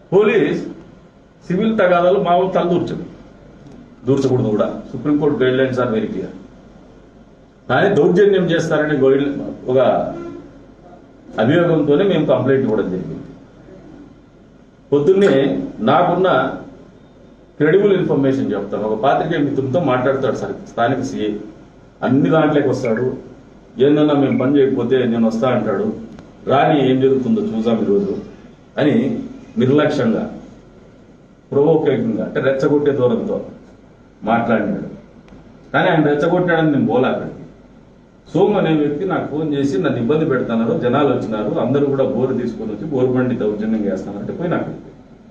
police civil తగాదాలు మామూలు తలదూర్చదు దూర్చకూడదు కూడా supreme court guidelines are very clear కానీ దౌర్జన్యం చేస్తారనే గైడ్ ఒక అభియోగంతోనే మేము కంప్లైంట్ ఇవ్వడం జరిగింది పొద్దున్నే నాకున్న క్రెడిబుల్ ఇన్ఫర్మేషన్ చెప్తాను ఒక పాత్రికేయ మిత్రులతో మాట్లాడతాడు సార్ స్థానిక సీఏ అన్ని దాంట్లోకి వస్తాడు ఏందన్నా మేము పని చేయకపోతే నేను వస్తా అంటాడు రాని ఏం జరుగుతుందో చూసాం ఈరోజు అని నిర్లక్ష్యంగా ప్రొవోకేటింగ్గా అంటే రెచ్చగొట్టే దూరంతో మాట్లాడినాడు కానీ ఆయన రెచ్చగొట్టాడని నేను పోలే అక్కడికి సోమ్ అనే వ్యక్తి నాకు ఫోన్ చేసి నన్ను ఇబ్బంది పెడుతున్నారు జనాలు వచ్చినారు అందరూ కూడా బోరు తీసుకొని వచ్చి బోరు బండి దౌర్జన్యం చేస్తానంటే పోయినా అక్కడికి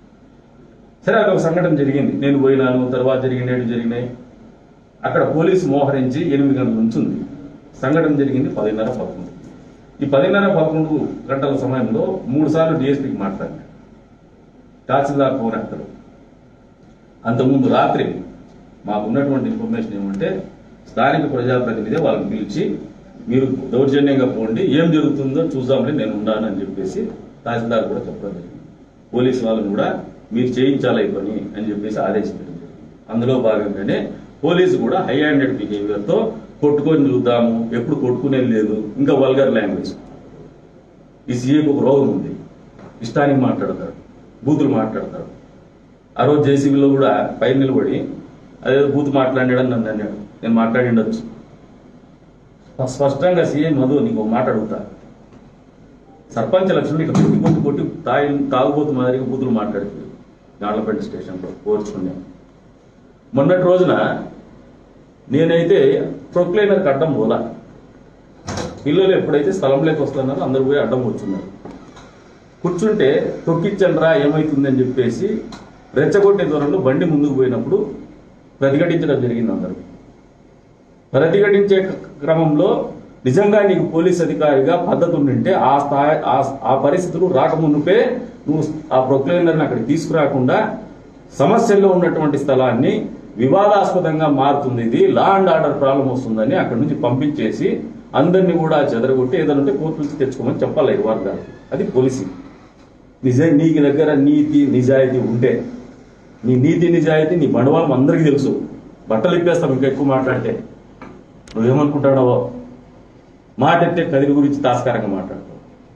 సరే అక్కడ ఒక సంఘటన జరిగింది నేను పోయినాను తర్వాత జరిగినవి జరిగినాయి అక్కడ పోలీసు మోహరించి ఎనిమిది గంటల నుంచి ఉంది సంఘటన జరిగింది పదిన్నర పదకొండు ఈ పదిన్నర పదకొండు గంటల సమయంలో మూడు సార్లు డిఎస్పీకి మాట్లాడినా తహసీల్దార్ ఫోన్ ఎత్తారు అంతకుముందు రాత్రి మాకు ఉన్నటువంటి ఇన్ఫర్మేషన్ ఏమంటే స్థానిక ప్రజాప్రతినిధి వాళ్ళని పిలిచి మీరు దౌర్జన్యంగా పోండి ఏం జరుగుతుందో చూద్దామని నేను ఉన్నానని చెప్పేసి తహసీల్దార్ కూడా చెప్పడం జరిగింది పోలీసు వాళ్ళని కూడా మీరు చేయించాలి ఈ పని అని చెప్పేసి ఆదేశించడం జరిగింది అందులో భాగంగానే పోలీసు కూడా హై హ్యాండెడ్ బిహేవియర్తో కొట్టుకొని చూద్దాము ఎప్పుడు కొట్టుకునేది లేదు ఇంకా వల్గర్ లాంగ్వేజ్ ఈ సీఏకి ఒక రోగం ఉంది ఇష్టానికి మాట్లాడతాడు బూతులు మాట్లాడతాడు ఆ రోజు జేసీబీలో కూడా పైన నిలబడి అదే బూత్ మాట్లాడాడని నన్ను అన్నాడు నేను మాట్లాడి ఉండొచ్చు స్పష్టంగా సీఎం మధు నీకు ఒక మాట అడుగుతా సర్పంచ్ లక్ష్మణ్ ఇట్లా కొట్టి కొట్టి కొట్టి తాయి తాగుబోతు మాదిరిగా బూతులు మాట్లాడుతుంది నాళ్లపేట స్టేషన్లో కోర్చుకున్నాం మొన్నటి రోజున నేనైతే ప్రొక్లైనర్కి అడ్డం పోలా పిల్లలు ఎప్పుడైతే స్థలంలోకి వస్తున్నారో అందరూ పోయి అడ్డం కూర్చున్నారు కూర్చుంటే తొక్కిచ్చండ్రా ఏమైతుందని చెప్పేసి రెచ్చగొట్టే దూరంలో బండి ముందుకు పోయినప్పుడు ప్రతిఘటించడం జరిగింది అందరూ ప్రతిఘటించే క్రమంలో నిజంగా నీకు పోలీస్ అధికారిగా పద్ధతి ఉండింటే ఆ స్థాయి ఆ- ఆ పరిస్థితులు రాకమునుపే నువ్వు ఆ ప్రొక్లైనర్ని అక్కడికి తీసుకురాకుండా సమస్యల్లో ఉన్నటువంటి స్థలాన్ని వివాదాస్పదంగా మారుతుంది ఇది లా అండ్ ఆర్డర్ ప్రాబ్లం వస్తుందని అక్కడి నుంచి పంపించేసి అందరినీ కూడా చెదరగొట్టి ఏదైనా ఉంటే కోర్టు నుంచి తెచ్చుకోమని చెప్పాలి ఈ వర్గాలు అది పోలీసీ నిజ నీకు దగ్గర నీతి నిజాయితీ ఉంటే నీ నీతి నిజాయితీ నీ బండవాళ్ళం అందరికీ తెలుసు బట్టలు ఇప్పేస్తాం ఇంకా ఎక్కువ మాట్లాడితే నువ్వేమనుకుంటాడవో మాట ఎత్తే కదిరి గురించి తాస్కారంగా మాట్లాడతావు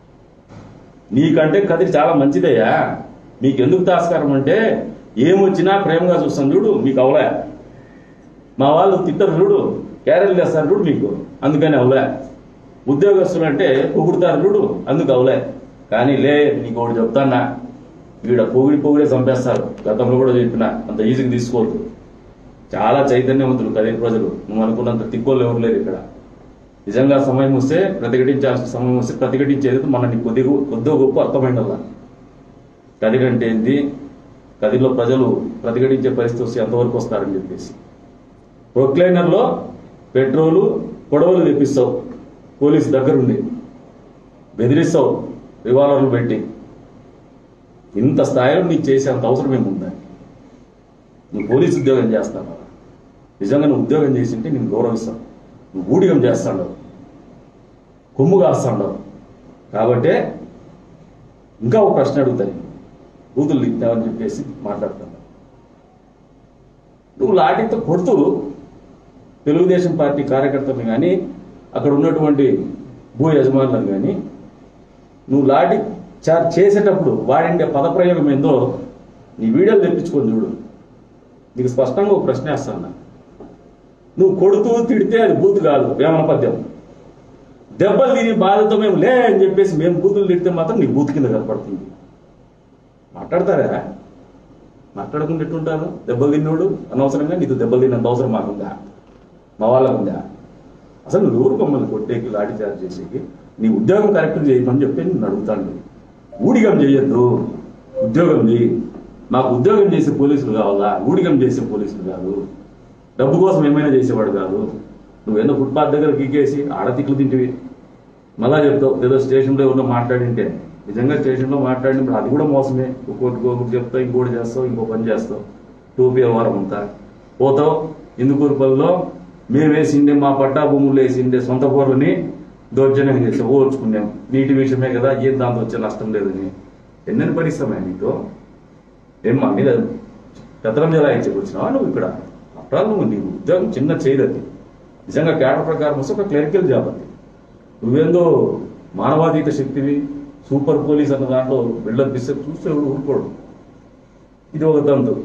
నీకంటే కదిరి చాలా మంచిదయ్యా మీకు ఎందుకు తాస్కారం అంటే ఏమొచ్చినా ప్రేమగా చూస్తాను చూడు మీకు అవలే మా వాళ్ళు తిట్టరు చూడు క్యారెల్ చేస్తారు చూడు మీకు అందుకని అవలే ఉద్యోగస్తులు అంటే పొగుడుతారు చూడు అందుకు అవలే కానీ లే నీకు ఒకటి చెప్తానా వీడ పొగిడి పొగిడే చంపేస్తారు గతంలో కూడా చెప్పిన అంత ఈజీగా తీసుకోవద్దు చాలా చైతన్యవంతులు కదిరి ప్రజలు నువ్వు అనుకున్నంత తిక్కోళ్ళు ఎవరు లేరు ఇక్కడ నిజంగా సమయం వస్తే ప్రతిఘటించాల్సిన సమయం వస్తే ప్రతిఘటించేది మన నీకు కొద్దిగా కొద్దిగా గొప్ప అర్థమైందల్లా కదిరి అంటే ఏంది కదిరిలో ప్రజలు ప్రతిఘటించే పరిస్థితి వస్తే ఎంతవరకు వస్తారని చెప్పేసి ప్రొక్లైనర్లో పెట్రోలు పొడవలు తెప్పిస్తావు పోలీసు దగ్గరుండి బెదిరిస్తావు రివాల్వర్లు పెట్టి ఇంత స్థాయిలో నీకు చేసేంత అవసరం ఏముందా నువ్వు పోలీసు ఉద్యోగం చేస్తావు నిజంగా నువ్వు ఉద్యోగం చేసింటే నేను గౌరవిస్తాను నువ్వు ఊడిగం చేస్తాడు కొమ్ము కాస్తాడు కాబట్టే ఇంకా ఒక ప్రశ్న అడుగుతాను బూతులు తిట్టావని చెప్పేసి మాట్లాడుతాను నువ్వు లాఠీతో కొడుతూ తెలుగుదేశం పార్టీ కార్యకర్తలు కానీ అక్కడ ఉన్నటువంటి భూ యజమానులను కానీ నువ్వు లాఠీ చార్జ్ చేసేటప్పుడు వాడిండే పదప్రయోగం ఏందో నీ వీడియోలు తెప్పించుకొని చూడు నీకు స్పష్టంగా ఒక ప్రశ్న వేస్తాను నువ్వు కొడుతూ తిడితే అది బూతు కాదు వేమన పద్యం దెబ్బలు తిని బాధతో మేము లే అని చెప్పేసి మేము బూతులు తిడితే మాత్రం నీ బూతు కింద కనపడుతుంది మాట్లాడతారా మాట్లాడకుండా ఎట్టుంటారు దెబ్బలు తిన్నోడు అనవసరంగా నీకు దెబ్బలు తిన్నంత అవసరం మాకుందా మా వాళ్ళకు ఉందా అసలు నువ్వు ఎవరు మమ్మల్ని కొట్టేకి లాఠీ చార్జ్ చేసేకి నీ ఉద్యోగం కరెక్ట్ చేయమని చెప్పి నేను అడుగుతాను ఊడిగం చేయొద్దు ఉద్యోగం చేయి మాకు ఉద్యోగం చేసే పోలీసులు కావాలా ఊడిగం చేసే పోలీసులు కాదు డబ్బు కోసం ఏమైనా చేసేవాడు కాదు నువ్వేదో ఫుట్పాత్ దగ్గర గీకేసి ఆడతిట్లు తింటివి మళ్ళా చెప్తావు ఏదో స్టేషన్లో ఎవరినో మాట్లాడింటే నిజంగా స్టేషన్లో మాట్లాడినప్పుడు అది కూడా మోసమే ఒక్కొక్కటి ఒకటి చెప్తావు ఇంకోటి చేస్తావు ఇంకో పని చేస్తావు టూపీ వ్యవహారం అంతా పోతావు ఇందుకూరుపల్లిలో మేము వేసిండే మా పట్టా భూములు వేసిండే సొంత పొరని దౌర్జన్యం చేసి ఓర్చుకున్నాం నీటి విషయమే కదా ఏం దాంతో వచ్చే నష్టం లేదని ఎన్నని పరిశ్రమ నీకు ఏం మా మీద పెత్తనం జిల్లా ఇచ్చి వచ్చినావా నువ్వు ఇక్కడ అట్లా నువ్వు నీ ఉద్యోగం చిన్న చేయదది నిజంగా కేడర్ ప్రకారం వస్తే ఒక క్లరికల్ జాబ్ అది నువ్వేందో మానవాతీత శక్తివి సూపర్ పోలీస్ అన్న దాంట్లో బిల్డప్ ఇస్తే చూస్తే ఎవడు ఊరుకోడు ఇది ఒక తంతు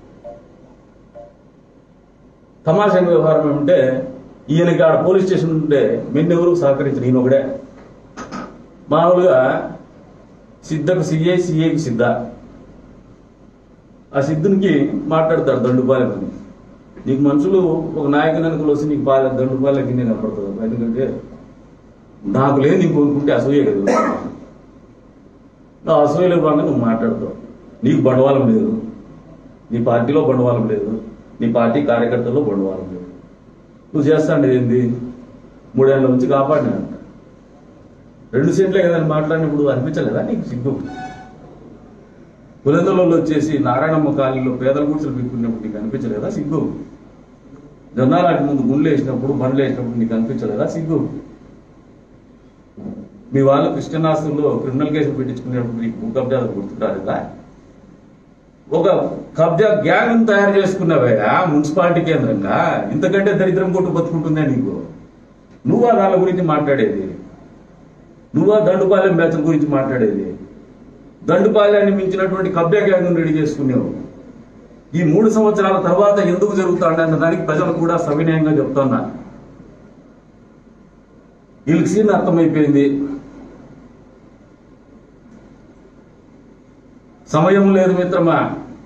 తమాషా వ్యవహారం ఏమంటే ఈయనకి ఆడ పోలీస్ స్టేషన్ ఉంటే మెన్నెవరు సహకరించిన ఈయన ఒకడే మామూలుగా సిద్ధకు సిఏ సిఏకి సిద్ధ ఆ సిద్ధునికి మాట్లాడతాడు దండుపాలెం అని నీకు మనుషులు ఒక నాయకుని వెనకలు వచ్చి నీకు పాలెం దండుపాలెం కింద కనపడుతుంది ఎందుకంటే నాకు లేదు నీకు కొనుక్కుంటే అసూయే కదా ఆ అసూయలో భాగంగా నువ్వు మాట్లాడతావు నీకు బండవాళం లేదు నీ పార్టీలో బండవాళం లేదు నీ పార్టీ కార్యకర్తల్లో బండవాళం లేదు నువ్వు చేస్తాండి ఏంది మూడేళ్ల నుంచి కాపాడినాడంట రెండు సీట్లే కదా అని మాట్లాడినప్పుడు అనిపించలేదా నీకు సిగ్గు పులిందలలో వచ్చేసి నారాయణమ్మ కాలనీలో పేదల గుడిసెలు పెట్టుకున్నప్పుడు నీకు అనిపించలేదా సిగ్గు జొన్నాలాంటి ముందు గుండ్లు వేసినప్పుడు బండ్లు వేసినప్పుడు నీకు అనిపించలేదా సిగ్గు మీ వాళ్ళు క్రిస్టియన్ ఆస్తుల్లో క్రిమినల్ కేసులు పెట్టించుకునేటప్పుడు నీకు భూ కబ్జాలు గుర్తురాలేదా ఒక కబ్జా గ్యాంగ్ తయారు చేసుకున్నావయ్యా మున్సిపాలిటీ కేంద్రంగా ఇంతకంటే దరిద్రం కొట్టు బతుకుంటుందే నీకు నువ్వా దాని గురించి మాట్లాడేది నువ్వా దండుపాలెం బ్యాచ్ గురించి మాట్లాడేది దండుపాలెన్ని మించినటువంటి కబ్జా గ్యాంగ్ రెడీ చేసుకునేవు ఈ మూడు సంవత్సరాల తర్వాత ఎందుకు జరుగుతాడన్న దానికి ప్రజలు కూడా సవినయంగా చెప్తున్నా వీళ్ళకి సీన్ అర్థమైపోయింది సమయం లేదు మిత్రమా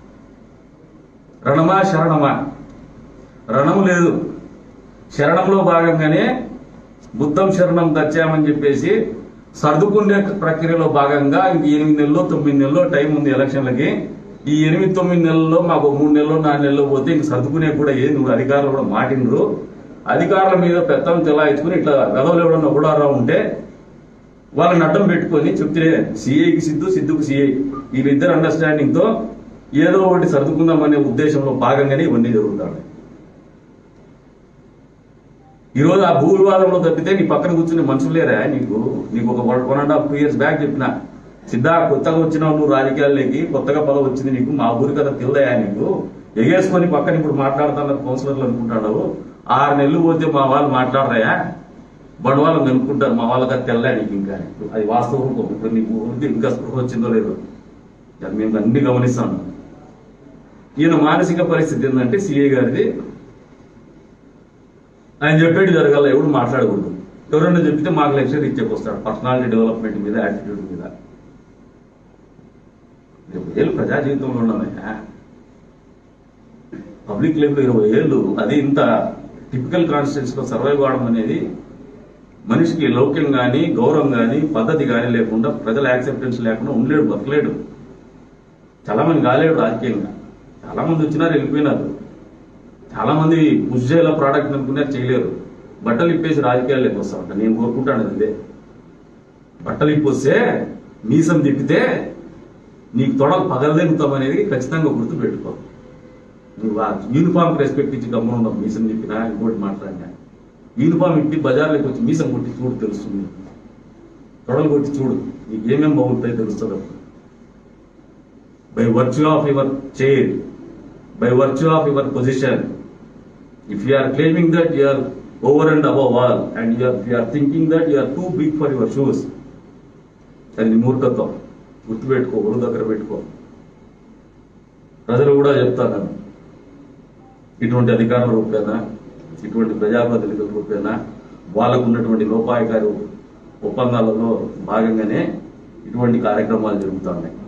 రణమా శరణమా రణం లేదు శరణంలో భాగంగానే బుద్ధం శరణం తెచ్చామని చెప్పేసి సర్దుకునే ప్రక్రియలో భాగంగా ఇంక ఎనిమిది నెలల్లో తొమ్మిది నెలల్లో టైం ఉంది ఎలక్షన్లకి ఈ ఎనిమిది తొమ్మిది నెలల్లో మాకు మూడు నెలలు నాలుగు నెలలు పోతే ఇంక సర్దుకునే కూడా ఏ నువ్వు అధికారులు కూడా మాటినరు అధికారుల మీద పెత్తనం చెలాయించుకుని ఇట్లా గదవలు ఎవడన్నా ఒకడారా ఉంటే వాళ్ళని అడ్డం పెట్టుకొని చెప్తే సిఐకి సిద్ధు సిద్ధుకు సిఐ వీళ్ళిద్దరు అండర్స్టాండింగ్ తో ఏదో ఒకటి సర్దుకుందామనే ఉద్దేశంలో భాగంగానే ఇవన్నీ జరుగుతాయి ఈ రోజు ఆ భూ వివాదంలో తప్పితే నీ పక్కన కూర్చునే మనుషులు లేరా నీకు నీకు ఒక one and half two years back చెప్పిన సిద్ధా కొత్తగా వచ్చినావు నువ్వు రాజకీయాల్లోకి కొత్తగా పదవి వచ్చింది నీకు మా ఊరి కదా తెల్లయా నీకు ఎగేసుకొని పక్కన ఇప్పుడు మాట్లాడుతున్న కౌన్సిలర్లు అనుకుంటాడు ఆరు నెలలు పోతే మా వాళ్ళు మాట్లాడరాయా బండవాళ్ళు కనుక్కుంటారు మా వాళ్ళకి అది తెల్లా నీకు ఇంకా అది వాస్తవం ఇప్పుడు నీకు ఊరికి ఇంకా స్పృహ వచ్చిందో లేదో అది మేము అన్ని గమనిస్తాము ఈయన మానసిక పరిస్థితి ఏంటంటే సిఐ గారిది ఆయన చెప్పేది జరగాల ఎవడు మాట్లాడకూడదు ఎవరన్నా చెప్తే మాకు లెక్చర్ ఇచ్చేకొస్తాడు పర్సనాలిటీ డెవలప్మెంట్ మీద యాటిట్యూడ్ మీద ఇరవై ఏళ్ళు ప్రజా జీవితంలో ఉన్నామయ్యా పబ్లిక్ లైఫ్ లో ఇరవై ఏళ్ళు అది ఇంత టిపికల్ కాన్స్టిట్యూన్స్ లో సర్వైవ్ కావడం అనేది మనిషికి లౌక్యం గాని గౌరవం గాని పద్ధతి గాని లేకుండా ప్రజల యాక్సెప్టెన్స్ లేకుండా ఉండలేడు బతకలేడు చాలా మంది కాలేడు రాజకీయంగా చాలా మంది వచ్చినారు వెళ్ళిపోయినారు చాలా మంది ఉజ్జయిల ప్రోడక్ట్ అనుకున్నారు చేయలేరు బట్టలు ఇప్పేసి రాజకీయాల్లోకి వస్తా ఉంటా నేను కోరుకుంటాను అది ఇదే బట్టలు ఇప్పొస్తే మీసం తిప్పితే నీకు తొడలు పగలదెంగుతాం అనేది ఖచ్చితంగా గుర్తు పెట్టుకో నువ్వు ఆ యూనిఫామ్ రెస్పెక్ట్ ఇచ్చి గమ్మున ఉన్నావు మీసం తిప్పినా ఇంకోటి మాట్లాడినా యూనిఫామ్ ఇప్పి బజార్లోకి వచ్చి మీసం కొట్టి చూడు తెలుస్తుంది తొడలు కొట్టి చూడు నీకు ఏమేమి బాగుంటాయి తెలుస్తుంది అప్పుడు by virtue of your chair by virtue of your position if you are claiming that you are over and above all and you are you are thinking that you are too big for your shoes అది నీ మూర్ఖత్వం గుర్తుపెట్టుకో ఒళ్ళు దగ్గర పెట్టుకో ప్రజలు కూడా చెప్తాను నేను ఇటువంటి అధికారుల రూపేనా ఇటువంటి ప్రజాప్రతినిధుల రూపేనా వాళ్ళకు ఉన్నటువంటి లోపాయకారి ఒప్పందాలలో భాగంగానే ఇటువంటి కార్యక్రమాలు జరుగుతున్నాయి